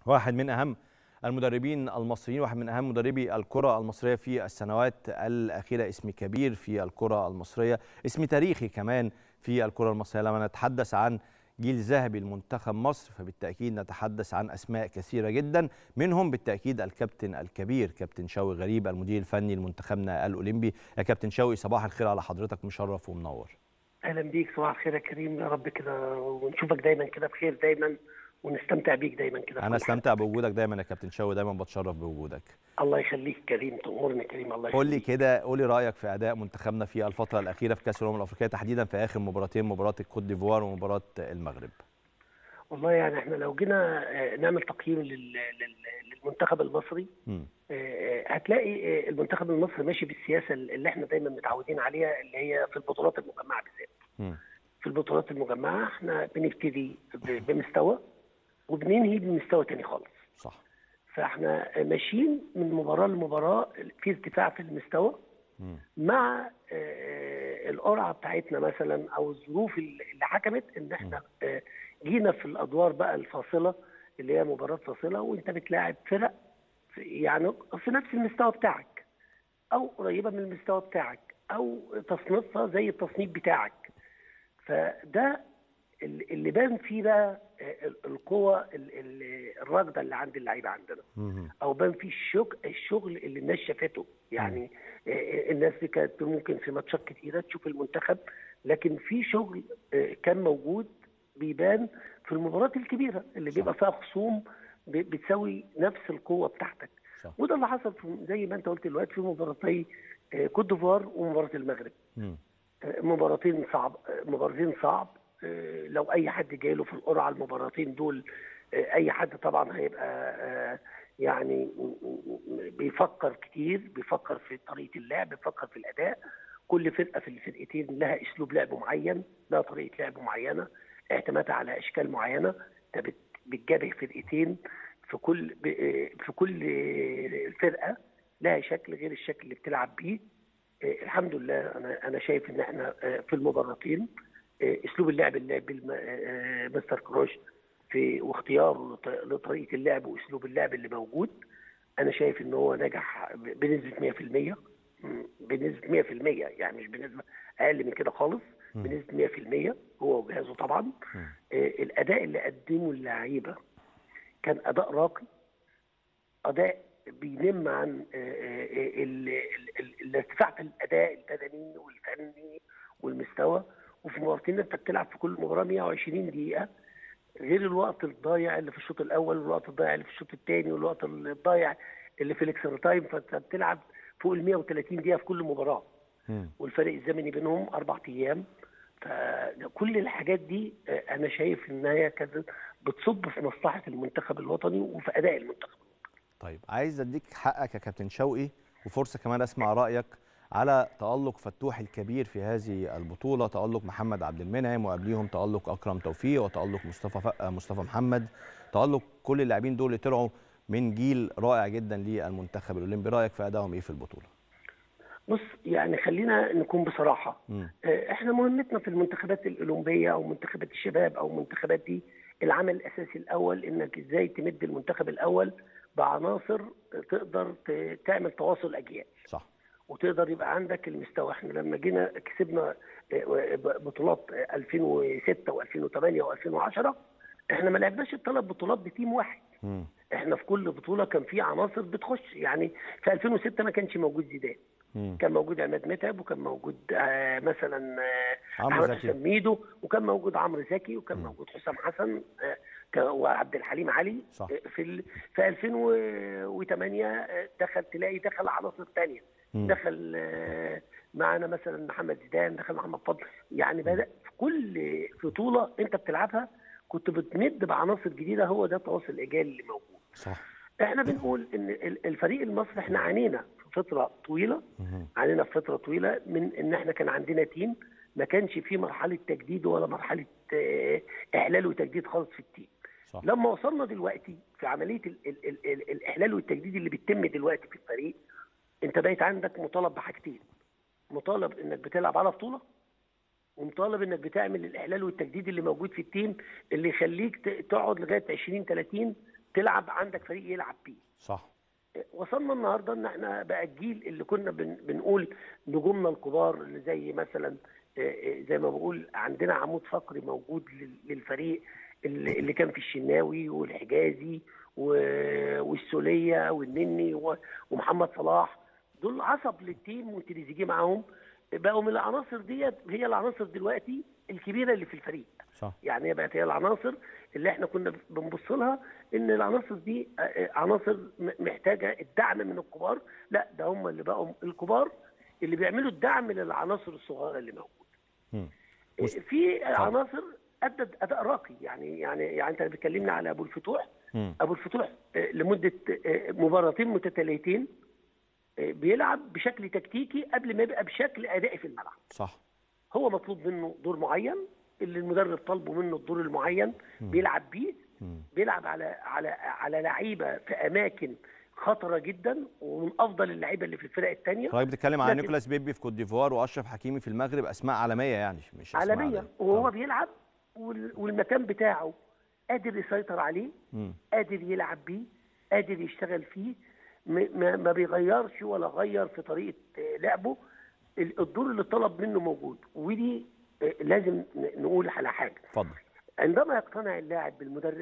واحد من اهم المدربين المصريين واحد من اهم مدربي الكره المصريه في السنوات الاخيره اسم كبير في الكره المصريه اسم تاريخي كمان في الكره المصريه لما نتحدث عن جيل ذهبي لمنتخب مصر فبالتاكيد نتحدث عن اسماء كثيره جدا منهم بالتاكيد الكابتن الكبير كابتن شوقي غريب المدير الفني لمنتخبنا الاولمبي يا كابتن شوقي صباح الخير على حضرتك مشرف ومنور اهلا بيك صباح الخير يا كريم يا رب كده ونشوفك دايما كده بخير دايما ونستمتع بيك دايما كده انا استمتع بوجودك دايما يا كابتن شوقي دايما بتشرف بوجودك الله يخليك كريم تأمرني كريم الله قول لي كده قول لي رايك في اداء منتخبنا في الفتره الاخيره في كاس الامم الافريقيه تحديدا في اخر مباراتين مباراه الكوت ديفوار ومباراه المغرب والله يعني احنا لو جينا نعمل تقييم للمنتخب المصري م. هتلاقي المنتخب المصري ماشي بالسياسه اللي احنا دايما متعودين عليها اللي هي في البطولات المجمعه بالذات في البطولات المجمعه احنا بنبتدي بمستوى وبننهي بمستوى تاني خالص صح فاحنا ماشيين من مباراه لمباراه في ارتفاع في المستوى م. مع القرعه بتاعتنا مثلا او الظروف اللي حكمت ان احنا م. جينا في الادوار بقى الفاصله اللي هي مباراه فاصله وانت بتلاعب فرق يعني في نفس المستوى بتاعك او قريبه من المستوى بتاعك او تصنيفها زي التصنيف بتاعك فده اللي بان فيه بقى القوه الراكده اللي عند اللعيبه عندنا او بان فيه الشغل الشغل اللي الناس شافته يعني الناس دي كانت ممكن في ماتشات كتيره تشوف المنتخب لكن في شغل كان موجود بيبان في المباريات الكبيره اللي بيبقى فيها خصوم بتساوي نفس القوه بتاعتك صح. وده اللي حصل في زي ما انت قلت دلوقتي في مباراتي كوت ديفوار ومباراه المغرب م. مباراتين صعب مباراتين صعب لو اي حد جاي له في القرعه المباراتين دول اي حد طبعا هيبقى يعني بيفكر كتير بيفكر في طريقه اللعب بيفكر في الاداء كل فرقه في الفرقتين لها اسلوب لعب معين لها طريقه لعب معينه اعتمادها على اشكال معينه انت بتجابه فرقتين في كل في كل فرقه لها شكل غير الشكل اللي بتلعب بيه الحمد لله انا انا شايف ان احنا في المباراتين اسلوب اللعب اللي لعب مستر كروش في واختياره لطريقه اللعب واسلوب اللعب اللي موجود انا شايف ان هو نجح بنسبه 100% بنسبه 100% يعني مش بنسبه اقل من كده خالص بنسبه 100% هو وجهازه طبعا آه الاداء اللي قدمه اللعيبه كان اداء راقي اداء بينم عن آه الارتفاع في الاداء البدني والفني والمستوى وفي مباراتين انت بتلعب في كل مباراه 120 دقيقه غير الوقت الضايع اللي في الشوط الاول والوقت الضايع اللي في الشوط الثاني والوقت الضايع اللي في الاكسترا تايم فانت بتلعب فوق ال 130 دقيقه في كل مباراه والفرق الزمني بينهم اربع ايام فكل الحاجات دي انا شايف ان هي كانت بتصب في مصلحه المنتخب الوطني وفي اداء المنتخب طيب عايز اديك حقك يا كابتن شوقي وفرصه كمان اسمع رايك على تألق فتوح الكبير في هذه البطولة تألق محمد عبد المنعم وقبليهم تألق أكرم توفيق وتألق مصطفى مصطفى محمد تألق كل اللاعبين دول اللي طلعوا من جيل رائع جدا للمنتخب الأولمبي رأيك في أدائهم إيه في البطولة؟ بص يعني خلينا نكون بصراحة م. احنا مهمتنا في المنتخبات الأولمبية أو منتخبات الشباب أو منتخبات دي العمل الأساسي الأول إنك إزاي تمد المنتخب الأول بعناصر تقدر تعمل تواصل أجيال صح وتقدر يبقى عندك المستوى احنا لما جينا كسبنا بطولات 2006 و2008 و2010 احنا ما لعبناش الثلاث بطولات بتيم واحد م. احنا في كل بطوله كان في عناصر بتخش يعني في 2006 ما كانش موجود زيدان م. كان موجود عماد متعب وكان موجود آه مثلا آه احمد حسام ميدو وكان موجود عمرو زكي وكان م. موجود حسام حسن آه وعبد الحليم علي صح. في ال... في 2008 دخل تلاقي دخل عناصر ثانيه دخل معانا مثلا محمد زيدان دخل محمد فضل يعني بدا في كل بطوله انت بتلعبها كنت بتمد بعناصر جديده هو ده التواصل الايجابي اللي موجود صح احنا بنقول ان الفريق المصري احنا عانينا في فتره طويله عانينا في فتره طويله من ان احنا كان عندنا تيم ما كانش فيه مرحله تجديد ولا مرحله احلال وتجديد خالص في التيم صح. لما وصلنا دلوقتي في عمليه ال ال ال ال الاحلال والتجديد اللي بيتم دلوقتي في الفريق انت بقيت عندك مطالب بحاجتين مطالب انك بتلعب على بطوله ومطالب انك بتعمل الاحلال والتجديد اللي موجود في التيم اللي يخليك تقعد لغايه 20 30 تلعب عندك فريق يلعب بيه صح وصلنا النهارده ان احنا بقى الجيل اللي كنا بن بنقول نجومنا الكبار اللي زي مثلا آه، آه، زي ما بقول عندنا عمود فقري موجود لل- للفريق اللي اللي كان في الشناوي والحجازي و- والسوليه والنني و- ومحمد صلاح دول عصب للتيم وتريزيجيه معاهم بقوا من العناصر ديت هي العناصر دلوقتي الكبيره اللي في الفريق صح يعني هي بقت هي العناصر اللي احنا كنا بنبص لها ان العناصر دي آه، آه، عناصر م- محتاجه الدعم من الكبار لا ده هم اللي بقوا الكبار اللي بيعملوا الدعم للعناصر الصغيره اللي موجوده مم. آه، في عناصر ادت اداء راقي يعني يعني يعني انت بتكلمنا على ابو الفتوح مم. ابو الفتوح آه، لمده آه، مباراتين متتاليتين آه، بيلعب بشكل تكتيكي قبل ما يبقى بشكل ادائي في الملعب صح هو مطلوب منه دور معين اللي المدرب طالبه منه الدور المعين بيلعب بيه مم. بيلعب على على على لعيبه في اماكن خطره جدا ومن افضل اللعيبه اللي في الفرق الثانيه حضرتك بتتكلم على لكن- نيكولاس بيبي في كوت ديفوار واشرف حكيمي في المغرب اسماء عالميه يعني مش اسماء عالميه عادية. وهو طبعاً. بيلعب وال- والمكان بتاعه قادر يسيطر عليه مم. قادر يلعب بيه قادر يشتغل فيه م- ما, ما بيغيرش ولا غير في طريقه آه، لعبه ال- الدور اللي طلب منه موجود ودي آه، لازم ن- نقول على حاجه اتفضل عندما يقتنع اللاعب بالمدرب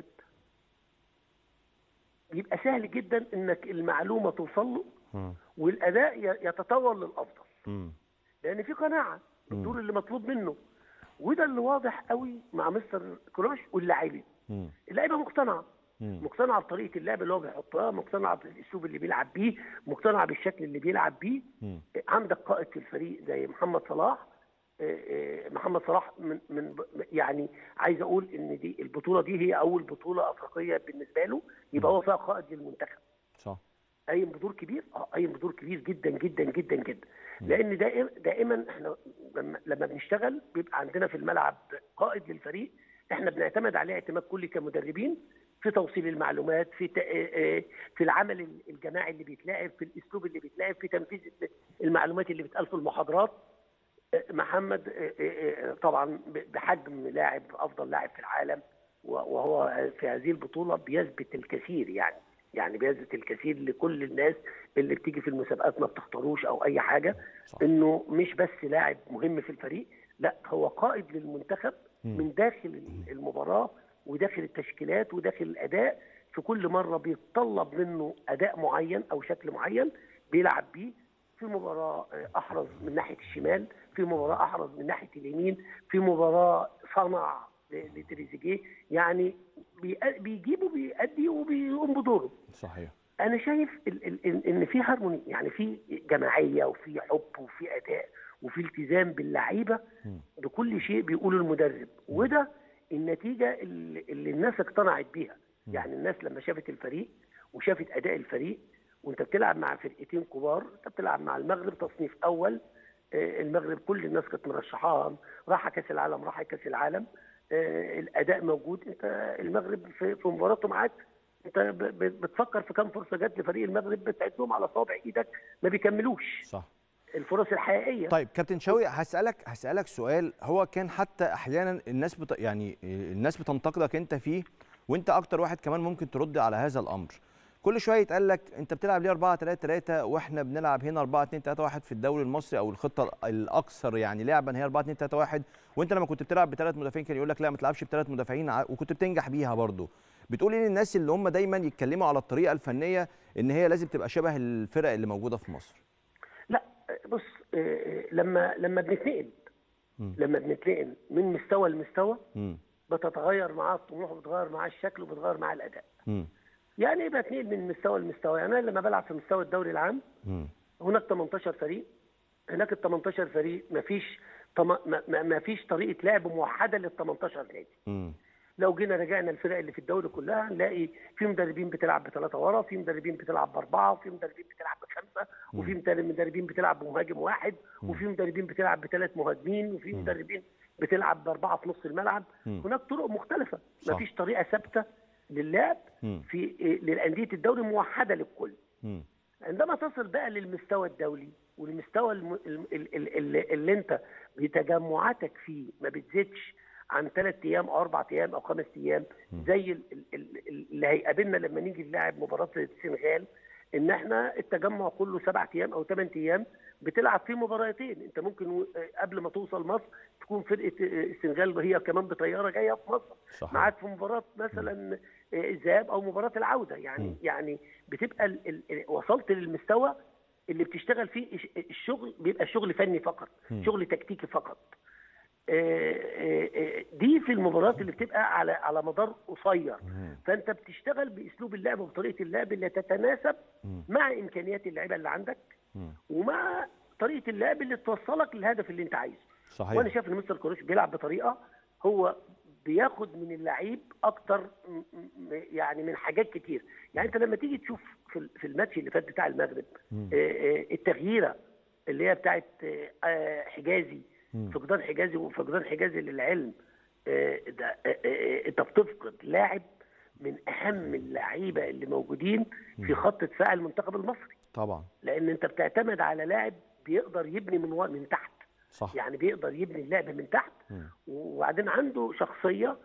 بيبقى سهل جدا انك المعلومه توصل له مم. والاداء ي- يتطور للافضل مم. لان في قناعه بالدور اللي مطلوب منه وده اللي واضح قوي مع مستر كروش واللاعبين مم. اللعيبه مقتنعه مم. مقتنعه بطريقه اللعب اللي هو بيحطها مقتنعه بالاسلوب اللي بيلعب بيه مقتنعه بالشكل اللي بيلعب بيه مم. عندك قائد في الفريق زي محمد صلاح آه، آه، محمد صلاح من من يعني عايز اقول ان دي البطوله دي هي اول بطوله افريقيه بالنسبه له يبقى هو فيها قائد للمنتخب صح قايم بدور كبير اه قايم بدور كبير جدا جدا جدا جدا لان دائما دائما احنا لما لما بنشتغل بيبقى عندنا في الملعب قائد للفريق احنا بنعتمد عليه اعتماد كلي كمدربين في توصيل المعلومات في ت- آه، آه، في العمل الجماعي اللي بيتلعب في الاسلوب اللي بيتلعب في تنفيذ المعلومات اللي بتقال في المحاضرات آه، محمد آه، آه، آه، طبعا ب- بحجم لاعب افضل لاعب في العالم و- وهو في هذه البطوله بيثبت الكثير يعني يعني بيثبت الكثير لكل الناس اللي بتيجي في المسابقات ما بتختاروش او اي حاجه صح. انه مش بس لاعب مهم في الفريق لا هو قائد للمنتخب من داخل المباراه وداخل التشكيلات وداخل الاداء في كل مره بيتطلب منه اداء معين او شكل معين بيلعب بيه في مباراه آه، احرز من ناحيه الشمال في مباراه احرز من ناحيه اليمين في مباراه صنع ل- لتريزيجيه يعني بي- بيجيب وبيأدي وبيقوم بدوره صحيح انا شايف ال- ال- ال- ان في هارموني يعني في جماعيه وفي حب وفي اداء وفي التزام باللعيبه مم. بكل شيء بيقوله المدرب وده النتيجه اللي, اللي الناس اقتنعت بيها يعني الناس لما شافت الفريق وشافت اداء الفريق وانت بتلعب مع فرقتين كبار انت بتلعب مع المغرب تصنيف اول آه، المغرب كل الناس كانت مرشحاها راح كاس العالم راح كاس العالم آه، الاداء موجود انت المغرب في في مباراته معاك انت ب- ب- بتفكر في كم فرصه جت لفريق المغرب بتعدهم على صوابع ايدك ما بيكملوش صح الفرص الحقيقيه طيب كابتن شوقي هسالك هسالك سؤال هو كان حتى احيانا الناس بت... يعني الناس بتنتقدك انت فيه وانت اكتر واحد كمان ممكن ترد على هذا الامر كل شويه يتقال لك انت بتلعب ليه 4 3 3 واحنا بنلعب هنا 4 2 3 1 في الدوري المصري او الخطه الاكثر يعني لعبا هي 4 2 3 1 وانت لما كنت بتلعب بثلاث مدافعين كان يقول لك لا ما تلعبش بثلاث مدافعين ع- وكنت بتنجح بيها برضه بتقول ايه للناس اللي هم دايما يتكلموا على الطريقه الفنيه ان هي لازم تبقى شبه الفرق اللي موجوده في مصر لا بص آه، لما لما بنتنقل لما بنتنقل من مستوى لمستوى امم بتتغير معاه الطموح وبتغير معاه الشكل وبتغير معاه الاداء امم يعني ايه بتنقل من مستوى لمستوى يعني انا لما بلعب في مستوى الدوري العام امم هناك 18 فريق هناك ال 18 فريق ما فيش ما فيش طريقه لعب موحده لل 18 نادي امم لو جينا رجعنا الفرق اللي في الدوري كلها هنلاقي في مدربين بتلعب بثلاثه ورا في مدربين بتلعب باربعه وفي مدربين بتلعب بخمسه وفي مدرب- مدربين بتلعب بمهاجم واحد وفي مدربين بتلعب بثلاث مهاجمين وفي مدربين بتلعب باربعه في نص الملعب هناك طرق مختلفه صح. ما فيش طريقه ثابته للعب مم. في للانديه الدوري موحده للكل امم عندما تصل بقى للمستوى الدولي والمستوى الم... ال... ال... ال... ال- اللي انت بتجمعاتك فيه ما بتزيدش عن ثلاث ايام او اربع ايام او خمس ايام زي ال- ال- ال- اللي هيقابلنا لما نيجي نلاعب مباراه السنغال ان احنا التجمع كله سبع ايام او ثمان ايام بتلعب فيه مباراتين انت ممكن و- قبل ما توصل مصر تكون فرقه السنغال وهي كمان بطياره جايه في مصر صحيح. معاك في مباراه مثلا الذهاب او مباراه العوده يعني مم. يعني بتبقى ال ال وصلت للمستوى اللي بتشتغل فيه الش- الشغل بيبقى شغل فني فقط مم. شغل تكتيكي فقط آه، آه، آه، دي في المباريات اللي بتبقى على على مدار قصير مم. فانت بتشتغل باسلوب اللعب وبطريقه اللعب اللي تتناسب مم. مع امكانيات اللعيبه اللي عندك مم. ومع طريقه اللعب اللي توصلك للهدف اللي انت عايزه صحيح وانا شايف ان مستر كروش بيلعب بطريقه هو بياخد من اللعيب اكتر م- م- يعني من حاجات كتير يعني انت لما تيجي تشوف في ال- في الماتش اللي فات بتاع المغرب مم. آه، آه، التغييره اللي هي بتاعت آه، آه، حجازي مم. فقدان حجازي وفقدان حجازي للعلم آه، ده آه، آه، انت بتفقد لاعب من اهم اللعيبه اللي موجودين في خط دفاع المنتخب المصري طبعا لان انت بتعتمد على لاعب بيقدر يبني من ورا- من تحت صح يعني بيقدر يبني اللعب من تحت مم. وبعدين عنده شخصيه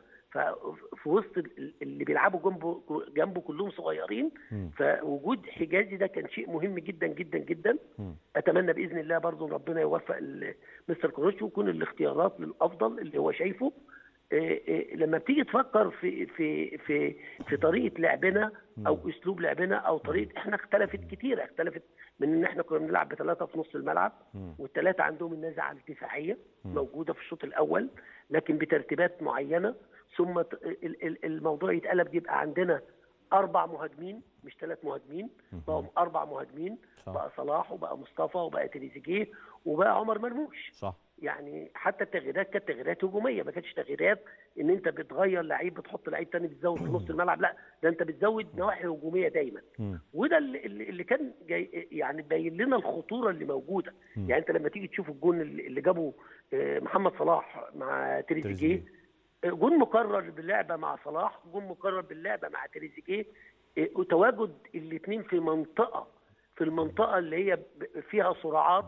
ففي وسط ال- اللي بيلعبوا جنبه جنبه كلهم صغيرين مم. فوجود حجازي ده كان شيء مهم جدا جدا جدا مم. اتمنى باذن الله برضو ربنا يوفق ال- مستر كروش ويكون الاختيارات للافضل اللي هو شايفه إيه إيه لما بتيجي تفكر في في في في طريقه لعبنا او اسلوب لعبنا او طريقه احنا اختلفت كتير اختلفت من ان احنا كنا بنلعب بثلاثه في نص الملعب مم. والثلاثه عندهم النزعه الدفاعيه موجوده في الشوط الاول لكن بترتيبات معينه ثم ت- ال- ال- الموضوع يتقلب يبقى عندنا اربع مهاجمين مش ثلاث مهاجمين بقوا اربع مهاجمين صح. بقى صلاح وبقى مصطفى وبقى تريزيجيه وبقى عمر مرموش صح يعني حتى التغييرات كانت تغييرات هجوميه ما كانتش تغييرات ان انت بتغير لعيب بتحط لعيب تاني بتزود في نص الملعب لا ده انت بتزود نواحي هجوميه دايما مم. وده اللي, اللي اللي كان جاي يعني باين لنا الخطوره اللي موجوده يعني انت لما تيجي تشوف الجون اللي اللي جابه آه، محمد صلاح مع تريزيجيه تريزيجيه. آه، جون مكرر باللعبه مع صلاح جون مكرر باللعبه مع تريزيجيه آه، وتواجد الاثنين في منطقه في المنطقه اللي هي ب- فيها صراعات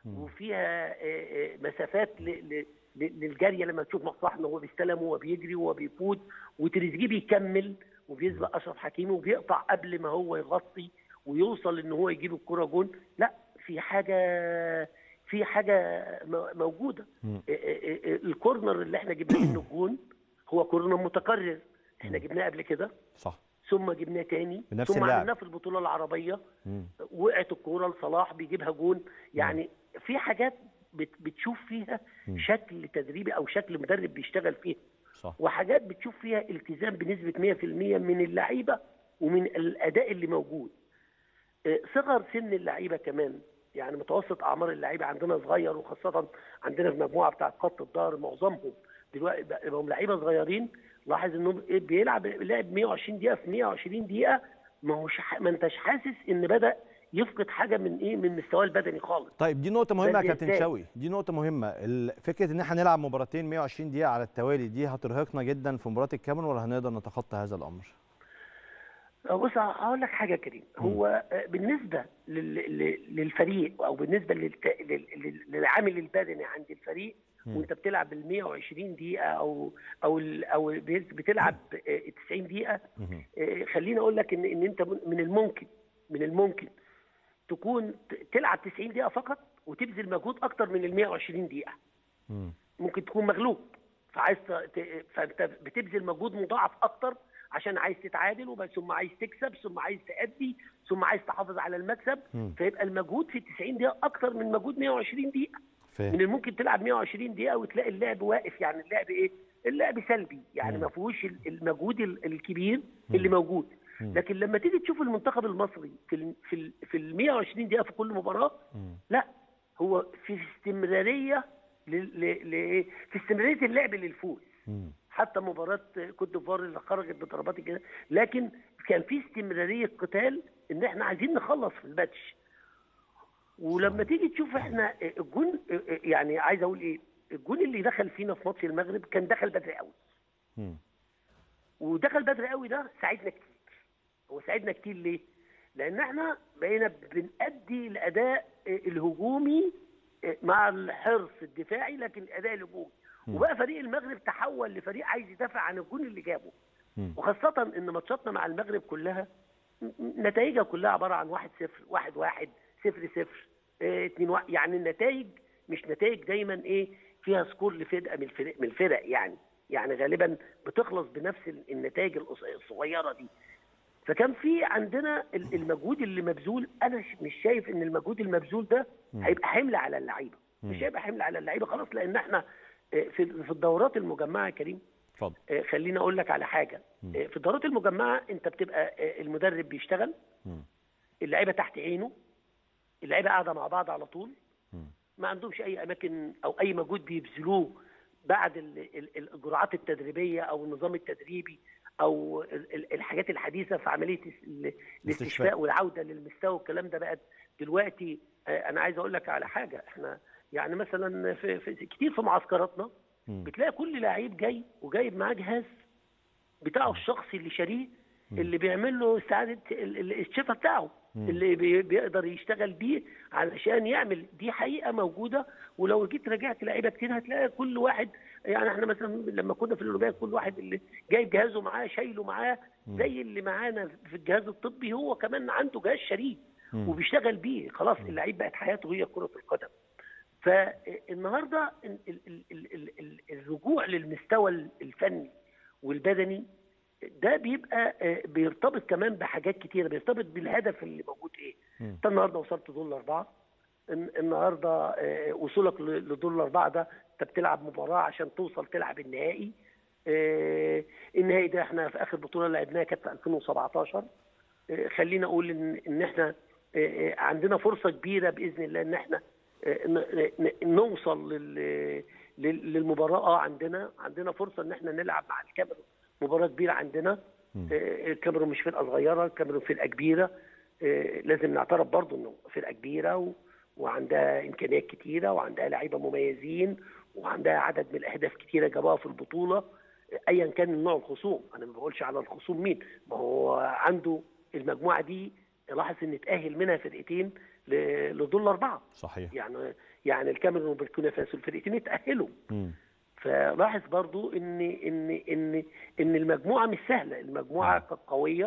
وفيها آه، آه، مسافات ل- ل- ل- للجاريه لما تشوف مصلحه وهو بيستلم وهو بيجري وهو بيفوت وتريزيجيه بيكمل وبيسبق اشرف حكيمي وبيقطع قبل ما هو يغطي ويوصل ان هو يجيب الكره جون لا في حاجه في حاجه م- موجوده مم. آه، آه، آه، الكورنر اللي احنا جبنا منه الجون هو كورنر متكرر احنا جبناه قبل كده صح ثم جبناه تاني بنفس ثم اللاعب. عملناه في البطوله العربيه مم. وقعت الكوره لصلاح بيجيبها جون يعني في حاجات بت- بتشوف فيها شكل تدريبي او شكل مدرب بيشتغل فيها صح وحاجات بتشوف فيها التزام بنسبه 100% من اللعيبه ومن الاداء اللي موجود آه، صغر سن اللعيبه كمان يعني متوسط اعمار اللعيبه عندنا صغير وخاصه عندنا في المجموعه بتاعه خط الظهر معظمهم دلوقتي بقى- بقوا لعيبه صغيرين لاحظ انه إيه بيلعب لعب 120 دقيقه في 120 دقيقه ما هوش ح- ما انتش حاسس ان بدا يفقد حاجه من ايه من مستواه البدني خالص طيب دي نقطة مهمة يا بدري كابتن إزاي؟ شوقي، دي نقطة مهمة، ال- فكرة إن احنا نلعب مباراتين 120 دقيقة على التوالي دي هترهقنا جدا في مباراة الكاميرون ولا هنقدر نتخطى هذا الأمر؟ بص هقول لك حاجه يا كريم هو آه، بالنسبه لل- لل- للفريق او بالنسبه للت- لل- لل- للعامل البدني عند الفريق وانت بتلعب بال 120 دقيقه او او ال- او بتلعب آه، 90 دقيقه آه، خليني اقول لك ان ان انت من من الممكن من الممكن تكون ت- تلعب 90 دقيقه فقط وتبذل مجهود اكتر من ال 120 دقيقه مم. ممكن تكون مغلوب فعايز ت- ت- فانت بتبذل مجهود مضاعف اكتر عشان عايز تتعادل وبعد ثم عايز تكسب ثم عايز تأدي ثم عايز تحافظ على المكسب مم. فيبقى المجهود في 90 دقيقه اكتر من مجهود 120 دقيقه من فاهم الممكن تلعب 120 دقيقه وتلاقي اللعب واقف يعني اللعب ايه اللعب سلبي يعني مم. ما فيهوش ال- المجهود ال- الكبير اللي موجود مم. لكن لما تيجي تشوف المنتخب المصري في ال في ال في ال 120 دقيقه في كل مباراه مم. لا هو في استمراريه ل- ل- ل- في استمراريه اللعب للفوز مم. حتى مباراه كوت ديفوار اللي خرجت بضربات الجزاء لكن كان في استمراريه قتال ان احنا عايزين نخلص في الماتش ولما تيجي تشوف احنا الجون يعني عايز اقول ايه الجون اللي دخل فينا في ماتش المغرب كان دخل بدري قوي مم. ودخل بدري قوي ده ساعدنا كتير هو ساعدنا كتير ليه لان احنا بقينا بنأدي الاداء الهجومي مع الحرص الدفاعي لكن الاداء الهجومي وبقى فريق المغرب تحول لفريق عايز يدافع عن الجون اللي جابه مم. وخاصه ان ماتشاتنا مع المغرب كلها م- م- نتائجها كلها عباره عن 1 0 1 1 0 0 2 1 يعني النتائج مش نتائج دايما ايه فيها سكور لفرقه من الفرق من الفرق يعني يعني غالبا بتخلص بنفس ال- النتائج القص- الصغيره دي فكان في عندنا ال- المجهود اللي مبذول انا ش- مش شايف ان المجهود المبذول ده هيبقى حمل على اللعيبه مش هيبقى حمل على اللعيبه خلاص لان احنا آه، في في الدورات المجمعه يا كريم اتفضل آه، خليني اقول لك على حاجه آه، في الدورات المجمعه انت بتبقى آه، المدرب بيشتغل مم. اللعيبه تحت عينه اللعيبه قاعده مع بعض على طول مم. ما عندهمش اي اماكن او اي مجهود بيبذلوه بعد ال- ال- الجرعات التدريبيه او النظام التدريبي او ال- ال- الحاجات الحديثه في عمليه ال- الاستشفاء. الاستشفاء والعوده للمستوى والكلام ده بقت دلوقتي آه، انا عايز اقول لك على حاجه احنا يعني مثلا في, في كتير في معسكراتنا مم. بتلاقي كل لعيب جاي وجايب معاه جهاز بتاعه الشخصي اللي شاريه اللي بيعمل له استعاده ال- ال- الشفا بتاعه اللي بي- بيقدر يشتغل بيه علشان يعمل دي حقيقه موجوده ولو جيت راجعت لعيبه كتير هتلاقي كل واحد يعني احنا مثلا لما كنا في الاولمبياد كل واحد اللي جايب جهازه معاه شايله معاه زي اللي معانا في الجهاز الطبي هو كمان عنده جهاز شريك وبيشتغل بيه خلاص اللعيب بقت حياته هي كره القدم فالنهارده ال- ال- ال- ال- ال- ال- الرجوع للمستوى الفني والبدني ده بيبقى آه، بيرتبط كمان بحاجات كتيره بيرتبط بالهدف اللي موجود ايه انت النهارده وصلت دور الاربعه الن- النهارده آه، وصولك ل- لدور الاربعه ده انت بتلعب مباراه عشان توصل تلعب النهائي آه، النهائي ده احنا في اخر بطوله لعبناها كانت في 2017 آه، خلينا اقول ان ان احنا آه، آه، عندنا فرصه كبيره باذن الله ان احنا آه، ن- ن- نوصل لل- لل- للمباراه اه عندنا عندنا فرصه ان احنا نلعب مع الكاميرون مباراه كبيره عندنا آه، الكاميرون مش فرقه صغيره الكاميرون فرقه كبيره آه، لازم نعترف برضو انه فرقه كبيره و... وعندها امكانيات كتيره وعندها لعيبه مميزين وعندها عدد من الاهداف كتيره جابوها في البطوله آه، ايا كان نوع الخصوم انا ما بقولش على الخصوم مين ما هو عنده المجموعه دي لاحظ ان اتاهل منها فرقتين ل- لدور الاربعه صحيح يعني يعني الكاميرون وبوركينا فاسو الفرقتين اتاهلوا مم. فلاحظ برضو ان ان ان ان المجموعه مش سهله المجموعه كانت قويه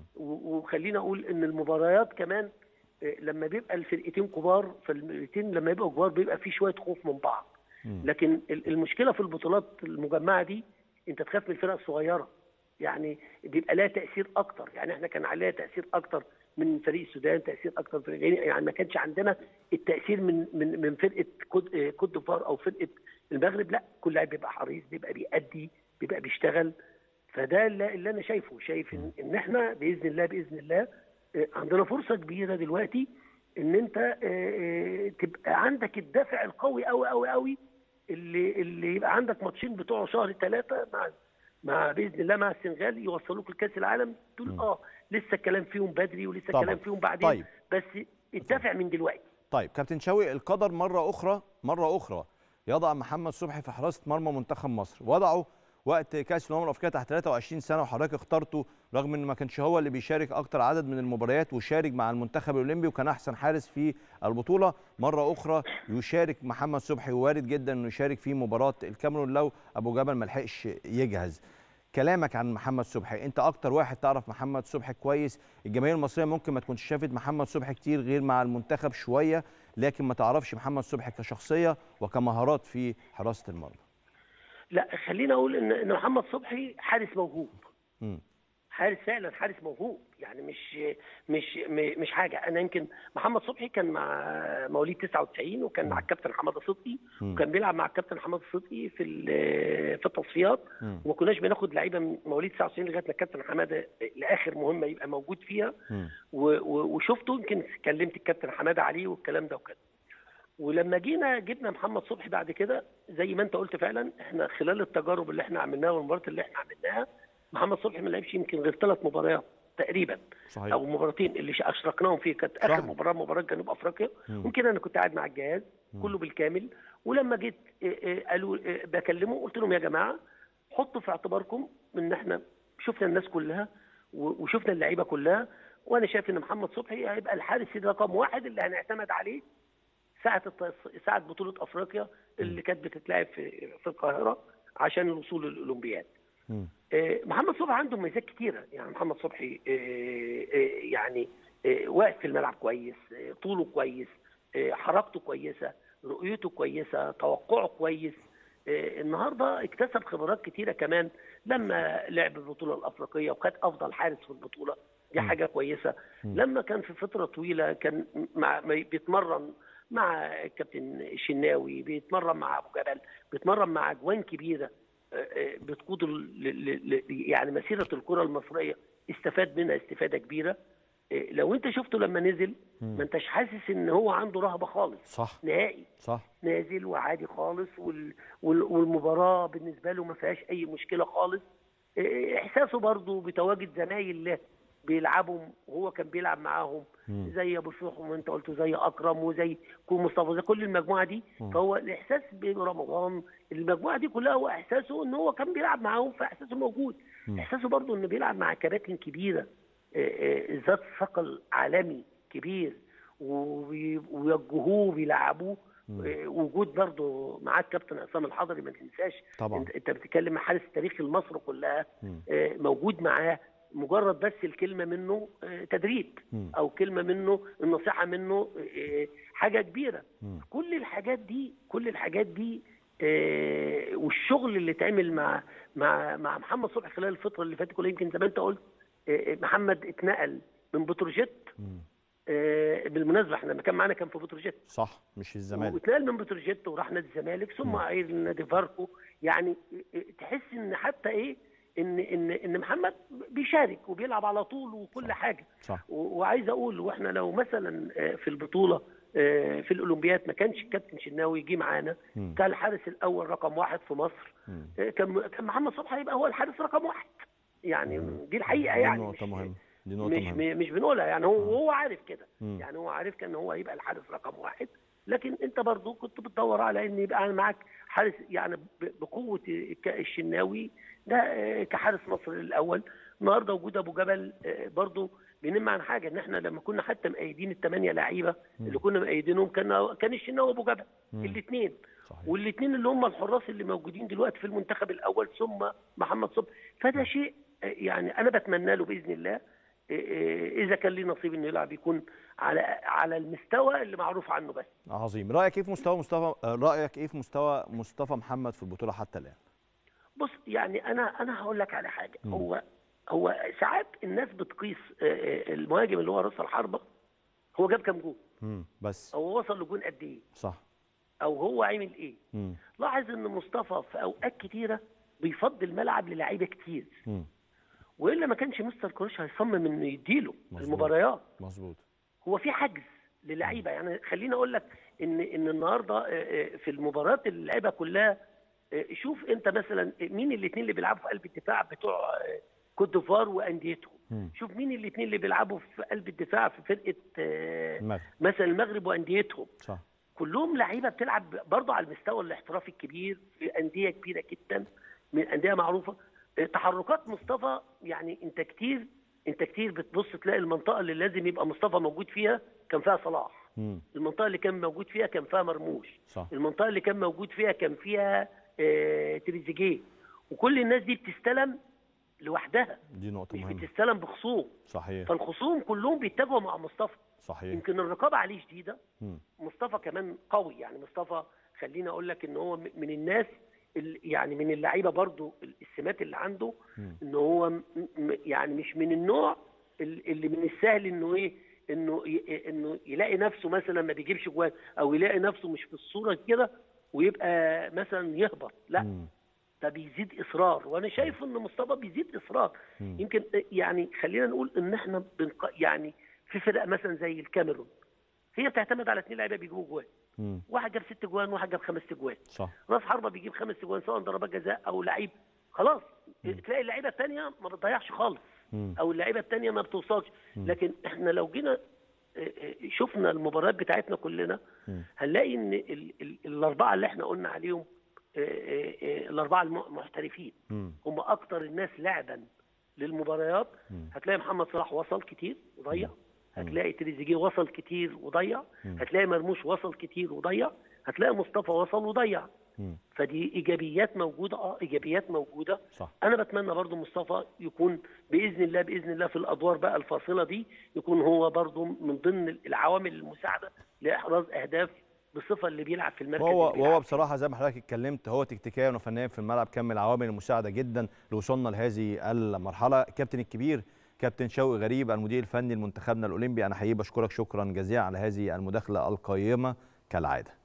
و- وخلينا اقول ان المباريات كمان آه، لما بيبقى الفرقتين كبار فالفرقتين لما يبقوا كبار بيبقى في شويه خوف من بعض لكن ال- المشكله في البطولات المجمعه دي انت تخاف من الفرق الصغيره يعني بيبقى لها تاثير اكتر يعني احنا كان عليها تاثير اكتر من فريق السودان تاثير اكتر من فريق غينيا يعني ما كانش عندنا التاثير من من من فرقه كوت آه، كوت ديفوار او فرقه المغرب لا كل لاعب بيبقى حريص بيبقى بيأدي بيبقى بيشتغل فده اللي اللي انا شايفه شايف ان, إن احنا باذن الله باذن الله آه، عندنا فرصه كبيره دلوقتي ان انت آه، آه، تبقى عندك الدافع القوي قوي قوي قوي اللي اللي يبقى عندك ماتشين بتوع شهر ثلاثه مع مع باذن الله مع السنغال يوصلوك لكاس العالم تقول اه لسه الكلام فيهم بدري ولسه طبعاً. الكلام فيهم بعدين طيب. بس الدافع من دلوقتي طيب كابتن شوقي القدر مرة أخرى مرة أخرى يضع محمد صبحي في حراسة مرمى منتخب مصر وضعه وقت كأس الأمم الأفريقية تحت 23 سنة وحضرتك اخترته رغم إن ما كانش هو اللي بيشارك أكتر عدد من المباريات وشارك مع المنتخب الأولمبي وكان أحسن حارس في البطولة مرة أخرى يشارك محمد صبحي وارد جدا إنه يشارك في مباراة الكاميرون لو أبو جبل ما لحقش يجهز كلامك عن محمد صبحي انت اكتر واحد تعرف محمد صبحي كويس الجماهير المصريه ممكن ما تكونش شافت محمد صبحي كتير غير مع المنتخب شويه لكن ما تعرفش محمد صبحي كشخصيه وكمهارات في حراسه المرمى لا خلينا اقول ان ان محمد صبحي حارس موهوب مم. حارس فعلا حارس موهوب يعني مش مش م- مش حاجه انا يمكن محمد صبحي كان مع مواليد 99 وكان مع الكابتن حماده صدقي وكان بيلعب مع الكابتن حماده صدقي في ال- في التصفيات وما كناش بناخد لعيبه من مواليد 99 لغايه ما الكابتن حماده لاخر مهمه يبقى موجود فيها مم. و- و- وشفته يمكن كلمت الكابتن حماده عليه والكلام ده وكده ولما جينا جبنا محمد صبحي بعد كده زي ما انت قلت فعلا احنا خلال التجارب اللي احنا عملناها والمباريات اللي احنا عملناها محمد صبحي ما لعبش يمكن غير ثلاث مباريات تقريبا صحيح. او مباراتين اللي اشركناهم فيه كانت اخر صح. مباراه مباراه جنوب افريقيا ممكن انا كنت قاعد مع الجهاز كله بالكامل ولما جيت اه، اه، قالوا اه، بكلمه قلت لهم يا جماعه حطوا في اعتباركم ان احنا شفنا الناس كلها و- وشفنا اللعيبه كلها وانا شايف ان محمد صبحي هيبقى الحارس رقم واحد اللي هنعتمد عليه ساعه التص- ساعه بطوله افريقيا اللي كانت بتتلعب في في القاهره عشان الوصول للاولمبياد مم. آه، محمد صبحي عنده مميزات كتيره يعني محمد صبحي آه، آه، يعني آه، واقف في الملعب كويس آه، طوله كويس آه، حركته كويسه رؤيته كويسه توقعه كويس آه، النهارده اكتسب خبرات كتيره كمان لما لعب البطوله الافريقيه وكانت افضل حارس في البطوله دي مم. حاجه كويسه مم. لما كان في فتره طويله كان مع ما بيتمرن مع الكابتن الشناوي بيتمرن مع ابو جبل بيتمرن مع اجوان كبيره آه، آه، بتقود ال- ل- ل- يعني مسيره الكره المصريه استفاد منها استفاده كبيره آه، لو انت شفته لما نزل مم. ما انتش حاسس ان هو عنده رهبه خالص صح نهائي صح نازل وعادي خالص وال... وال... والمباراه بالنسبه له ما فيهاش اي مشكله خالص إيه، احساسه برضه بتواجد زمايل له بيلعبوا وهو كان بيلعب معاهم مم. زي ابو شوح وما انت قلت زي اكرم وزي كون مصطفى زي كل المجموعه دي مم. فهو الاحساس برمضان المجموعه دي كلها هو احساسه ان هو كان بيلعب معاهم فاحساسه موجود مم. احساسه برضه انه بيلعب مع كباتن كبيره إيه، إيه، ذات ثقل عالمي كبير وبي- ويوجهوه وبيلعبوه مم. إيه، وجود برضه معاك كابتن عصام الحضري ما تنساش طبعا انت, انت بتتكلم مع حارس تاريخي لمصر كلها مم. آه، موجود معاه مجرد بس الكلمه منه آه، تدريب مم. او كلمه منه النصيحه منه آه، حاجه كبيره مم. كل الحاجات دي كل الحاجات دي آه، والشغل اللي اتعمل مع مع مع محمد صبحي خلال الفتره اللي فاتت كلها يمكن زي ما انت قلت آه، محمد اتنقل من بتروجيت مم. آه، بالمناسبه احنا لما كان معانا كان في بتروجيت صح مش الزمالك واتنقل من بتروجيت وراح نادي الزمالك ثم مم. عير نادي فاركو يعني تحس ان حتى ايه ان ان ان محمد بيشارك وبيلعب على طول وكل صح. حاجه صح و- وعايز اقول واحنا لو مثلا آه، في البطوله آه، في الاولمبياد ما كانش الكابتن شناوي جه معانا مم. كان الحارس الاول رقم واحد في مصر مم. آه، كان كان محمد صبحي هيبقى هو الحارس رقم واحد يعني مم. دي الحقيقه دي يعني نقطة مش- مهمة دي نقطة مش مهمة مش بنقولها يعني هو آه. هو عارف كده مم. يعني هو عارف كان هو هيبقى الحارس رقم واحد لكن انت برضو كنت بتدور على ان يبقى معاك حارس يعني ب- بقوه ك- الشناوي ده آه، كحارس مصر الاول النهارده وجود ابو جبل آه، برضو بينم عن حاجه ان احنا لما كنا حتى مأيدين الثمانيه لعيبه اللي كنا مأيدينهم كان كان الشناوي وابو جبل مم. الاثنين صحيح والاثنين اللي هم الحراس اللي موجودين دلوقتي في المنتخب الاول ثم محمد صبحي فده شيء آه، يعني انا بتمنى له باذن الله آه، آه، اذا كان ليه نصيب انه يلعب يكون على على المستوى اللي معروف عنه بس عظيم رأيك ايه في مستوى مصطفى آه، رأيك ايه في مستوى مصطفى محمد في البطولة حتى الآن بص يعني انا انا هقول لك على حاجه مم. هو هو ساعات الناس بتقيس آه، آه، المهاجم اللي هو راس الحربه هو جاب كام جول مم. بس او وصل لجون قد ايه صح او هو عمل ايه مم. لاحظ ان مصطفى في اوقات كتيره بيفضي الملعب للعيبه كتير مم. والا ما كانش مستر كروش هيصمم انه يديله مظبوط. المباريات مظبوط هو في حجز للعيبه يعني خليني اقول لك ان ان النهارده آه، آه، في المباريات اللي اللعيبه كلها آه، شوف انت مثلا مين الاثنين اللي بيلعبوا في قلب الدفاع بتوع آه، كوت ديفوار وانديتهم مم. شوف مين الاثنين اللي بيلعبوا في قلب الدفاع في فرقه آه، المغرب مثلا المغرب وانديتهم صح كلهم لعيبه بتلعب برضه على المستوى الاحترافي الكبير في انديه كبيره جدا من انديه معروفه آه، تحركات مصطفى يعني انت كتير انت كتير بتبص تلاقي المنطقه اللي لازم يبقى مصطفى موجود فيها كان فيها صلاح مم. المنطقه اللي كان موجود فيها كان فيها مرموش صح المنطقه اللي كان موجود فيها كان فيها آه، تريزيجيه وكل الناس دي بتستلم لوحدها دي نقطة مش مهمة بتستلم بخصوم صحيح فالخصوم كلهم بيتجهوا مع مصطفى صحيح يمكن الرقابه عليه شديده مم. مصطفى كمان قوي يعني مصطفى خليني اقول لك ان هو م- من الناس ال- يعني من اللعيبه برضو السمات اللي عنده مم. ان هو م- م- يعني مش من النوع ال- اللي من السهل انه ايه انه ي- انه يلاقي نفسه مثلا ما بيجيبش جوان او يلاقي نفسه مش في الصوره كده ويبقى مثلا يهبط لا مم. ده بيزيد اصرار وانا شايف ان مصطفى بيزيد اصرار مم. يمكن يعني خلينا نقول ان احنا بنق... يعني في فرق مثلا زي الكاميرون هي بتعتمد على اثنين لعيبه بيجيبوا جوان مم. واحد جاب ست جوان وواحد جاب خمس جوان صح راس حربه بيجيب خمس جوان سواء ضربات جزاء او لعيب خلاص تلاقي اللعيبه الثانيه ما بتضيعش خالص مم. او اللعيبه الثانيه ما بتوصلش مم. لكن احنا لو جينا آه، آه، شفنا المباريات بتاعتنا كلنا مم. هنلاقي ان ال- ال- الاربعه اللي احنا قلنا عليهم آه، آه، آه، الاربعه المحترفين مم. هم اكتر الناس لعبا للمباريات مم. هتلاقي محمد صلاح وصل كتير وضيع هتلاقي تريزيجيه وصل كتير وضيع هتلاقي مرموش وصل كتير وضيع هتلاقي مصطفى وصل وضيع مم. فدي ايجابيات موجوده اه ايجابيات موجوده صح انا بتمنى برضو مصطفى يكون باذن الله باذن الله في الادوار بقى الفاصله دي يكون هو برضو من ضمن العوامل المساعده لاحراز اهداف بصفه اللي بيلعب في المركز وهو اللي بيلعب وهو فيه. بصراحه زي ما حضرتك اتكلمت هو تكتيكيا وفنيا في الملعب كان من العوامل المساعده جدا لوصولنا لهذه المرحله الكابتن الكبير كابتن شوقي غريب المدير الفني لمنتخبنا الاولمبي انا حقيقي بشكرك شكرا جزيلا على هذه المداخله القيمه كالعاده